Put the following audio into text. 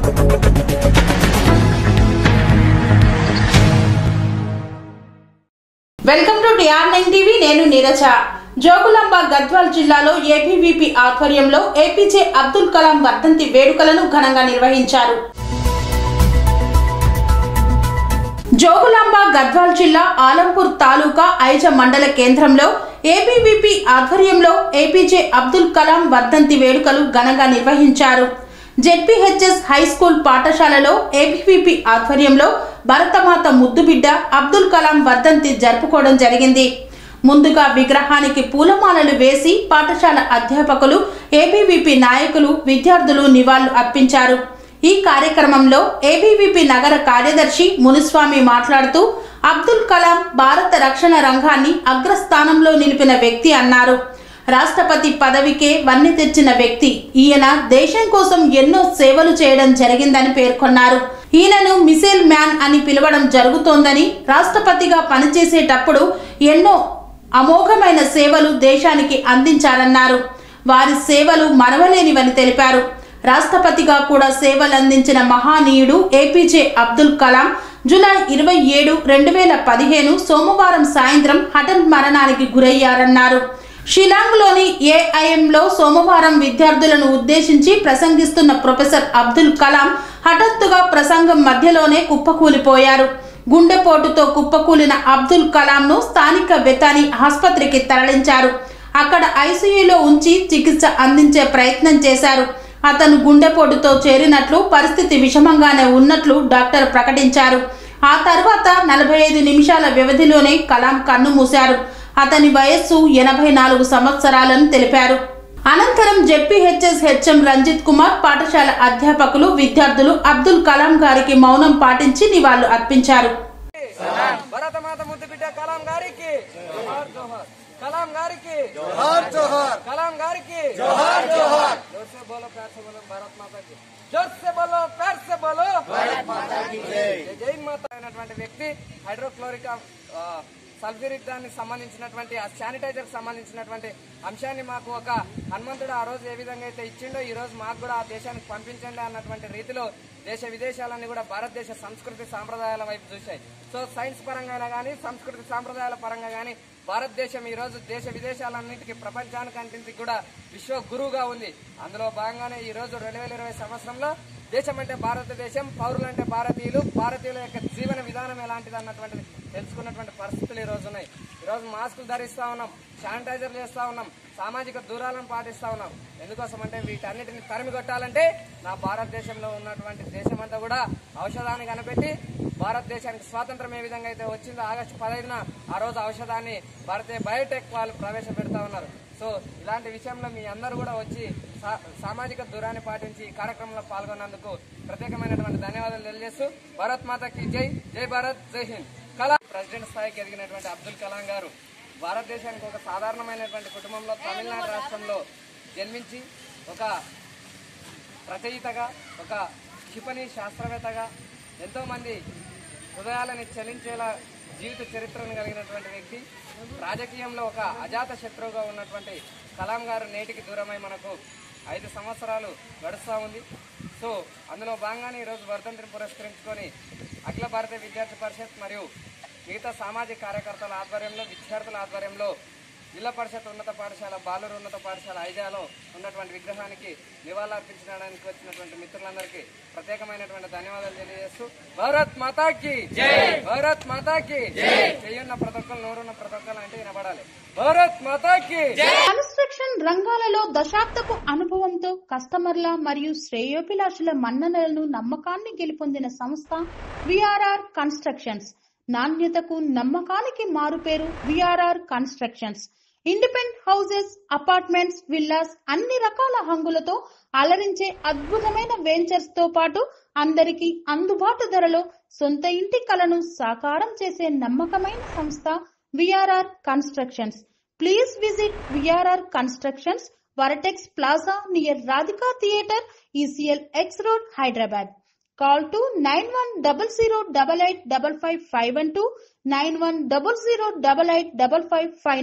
welcome to TR nine TV నేను నీరజ జోగులాంబ గద్వాల్ జిల్లాలో APVP ఆధ్వర్యంలో ఏపీజే అబ్దుల్ కలాం వర్ధంతి వేడుకలను ఘనంగా నిర్వహించారు జోగులాంబ గద్వాల్ జిల్లా ఆలంపూర్ తాలూకా ఐజ మండల కేంద్రంలో ఏబీవీపీ ఆధ్వర్యంలో ఏపీజే అబ్దుల్ కలాం వర్ధంతి వేడుకలు ఘనంగా నిర్వహించారు జెడ్పీహెచ్ఎస్ హై స్కూల్ పాఠశాలలో ఏబీవీపీ ఆధ్వర్యంలో భరతమాత ముద్దుబిడ్డ అబ్దుల్ కలాం వర్ధంతి జరుపుకోవడం జరిగింది ముందుగా విగ్రహానికి పూలమాలలు వేసి పాఠశాల అధ్యాపకులు ఏబీవీపీ నాయకులు విద్యార్థులు నివాళులు అర్పించారు ఈ కార్యక్రమంలో ఏబీవీపీ నగర కార్యదర్శి మునుస్వామి మాట్లాడుతూ అబ్దుల్ కలాం భారత రక్షణ రంగాన్ని అగ్రస్థానంలో నిలిపిన వ్యక్తి అన్నారు రాష్ట్రపతి పదవికే వన్నె తెచ్చిన వ్యక్తి ఈయన దేశం కోసం ఎన్నో సేవలు చేయడం జరిగిందని పేర్కొన్నారు ఈయనను మిసైల్ మ్యాన్ అని పిలవడం జరుగుతోందని రాష్ట్రపతిగా పనిచేసేటప్పుడు ఎన్నో అమోఘమైన సేవలు దేశానికి అందించారన్నారు వారి సేవలు మరవలేనివని తెలిపారు రాష్ట్రపతిగా కూడా సేవలు అందించిన మహానీయుడు ఏపీజే అబ్దుల్ కలాం జూలై ఇరవై ఏడు రెండు వేల పదిహేను సోమవారం సాయంత్రం హఠన్ మరణానికి గురయ్యారన్నారు షిలాంగ్లోని ఏఐఎంలో సోమవారం విద్యార్థులను ఉద్దేశించి ప్రసంగిస్తున్న ప్రొఫెసర్ అబ్దుల్ కలాం హఠాత్తుగా ప్రసంగం మధ్యలోనే కుప్పకూలిపోయారు గుండెపోటుతో కుప్పకూలిన అబ్దుల్ కలాంను స్థానిక బెతాని ఆసుపత్రికి తరలించారు అక్కడ ఐసీయూలో ఉంచి చికిత్స అందించే ప్రయత్నం చేశారు అతను గుండెపోటుతో చేరినట్లు పరిస్థితి విషమంగానే ఉన్నట్లు డాక్టర్ ప్రకటించారు ఆ తర్వాత నలభై ఐదు నిమిషాల వ్యవధిలోనే కలాం కన్ను మూశారు అతని వయస్సు ఎనభై నాలుగు సంవత్సరాలను తెలిపారు అనంతరం జెడ్పీహెచ్ఎస్ హెచ్ఎం రంజిత్ కుమార్ పాఠశాల అధ్యాపకులు విద్యార్థులు అబ్దుల్ కలాం గారికి మౌనం పాటించి నివాళులు అర్పించారు భరతమాత ముద్దు బిడ్డ కలాం గారికి జోహార్ జోహార్ కలాం గారికి जोहार जोहार కలాం గారికి जोहार जोहार जोर से बोलो प्यार से बोलो भारत माता की जोर से बोलो प्यार से बोलो भारत माता की जय జై జై మాత అయినటువంటి వ్యక్తి హైడ్రోక్లోరిక్ ఆ, సల్ఫ్యూరిక్ దానికి సంబంధించినటువంటి ఆ శానిటైజర్ సంబంధించినటువంటి అంశాన్ని మాకు ఒక హనుమంతుడు ఆ రోజు ఏ విధంగా అయితే ఇచ్చిండో ఈ రోజు మాకు కూడా ఆ దేశానికి పంపించండి అన్నటువంటి రీతిలో దేశ విదేశాలన్నీ కూడా భారతదేశ సంస్కృతి సాంప్రదాయాల వైపు చూశాయి సో సైన్స్ పరంగా కానీ సంస్కృతి సాంప్రదాయాల పరంగా కానీ భారతదేశం ఈ రోజు దేశ విదేశాలన్నింటికి ప్రపంచానికి అంటింటికి కూడా విశ్వ గురువుగా ఉంది అందులో భాగంగానే ఈ రోజు రెండు వేల ఇరవై సంవత్సరంలో దేశం అంటే భారతదేశం పౌరులు అంటే భారతీయులు భారతీయుల యొక్క జీవన విధానం ఎలాంటిది అన్నటువంటిది తెలుసుకున్నటువంటి పరిస్థితులు ఈ రోజు ఉన్నాయి ఈ రోజు మాస్కులు ధరిస్తా ఉన్నాం శానిటైజర్ చేస్తా ఉన్నాం సామాజిక దూరాలను పాటిస్తా ఉన్నాం ఎందుకోసం అంటే వీటన్నిటిని తరిమి కొట్టాలంటే నా భారతదేశంలో ఉన్నటువంటి దేశమంతా కూడా ఔషధాన్ని కనిపెట్టి భారతదేశానికి స్వాతంత్రం ఏ విధంగా అయితే వచ్చిందో ఆగస్టు పదహైదున ఆ రోజు ఔషధాన్ని భారతీయ బయోటెక్ వాళ్ళు ప్రవేశపెడతా ఉన్నారు సో ఇలాంటి విషయంలో మీ అందరూ కూడా వచ్చి సా- సామాజిక దూరాన్ని పాటించి ఈ కార్యక్రమంలో పాల్గొన్నందుకు ప్రత్యేకమైనటువంటి ధన్యవాదాలు తెలియజేస్తూ భారత్ మాతకి జై జై భారత్ జై హింద్ కళా ప్రెసిడెంట్ స్థాయికి ఎదిగినటువంటి అబ్దుల్ కలాం గారు భారతదేశానికి ఒక సాధారణమైనటువంటి కుటుంబంలో తమిళనాడు రాష్ట్రంలో జన్మించి ఒక రచయితగా ఒక క్షిపణి శాస్త్రవేత్తగా ఎంతోమంది హృదయాలని చలించేలా జీవిత చరిత్రను కలిగినటువంటి వ్యక్తి రాజకీయంలో ఒక అజాత శత్రువుగా ఉన్నటువంటి కలాం గారు నేటికి దూరమై మనకు ఐదు సంవత్సరాలు గడుస్తూ ఉంది సో అందులో భాగంగానే ఈరోజు వర్ధంతిని పురస్కరించుకొని అఖిల భారతీయ విద్యార్థి పరిషత్ మరియు మిగతా సామాజిక కార్యకర్తల ఆధ్వర్యంలో విద్యార్థుల ఆధ్వర్యంలో జిల్లా పరిషత్ ఉన్నత పాఠశాల బాలూరు ఉన్నత పాఠశాల ఐజాలో ఉన్నటువంటి విగ్రహానికి నివాళులర్పించడానికి వచ్చినటువంటి మిత్రులందరికీ ప్రత్యేకమైనటువంటి ధన్యవాదాలు తెలియజేస్తూ భారత్ మాతాకి భారత్ మాతాకి చెయ్యున్న ప్రతి ఒక్కరు నోరున్న ప్రతి ఒక్కరు అంటే వినబడాలి భారత్ మాతాకి కన్స్ట్రక్షన్ రంగాలలో దశాబ్దపు అనుభవంతో కస్టమర్ల మరియు శ్రేయోభిలాషుల మన్ననలను నమ్మకాన్ని గెలుపొందిన సంస్థ విఆర్ఆర్ కన్స్ట్రక్షన్స్ నాణ్యతకు నమ్మకానికి మారుపేరు VRR constructions independent houses apartments villas అన్ని రకాల హంగులతో అలరించే అద్భుతమైన వెంచర్స్ తో పాటు అందరికీ అందుబాటు ధరలో సొంత ఇంటి కలను సాకారం చేసే నమ్మకమైన సంస్థ VRR constructions please visit VRR constructions Vertex Plaza near Radhika theatre ECIL X road Hyderabad Call to 9100885552 91008855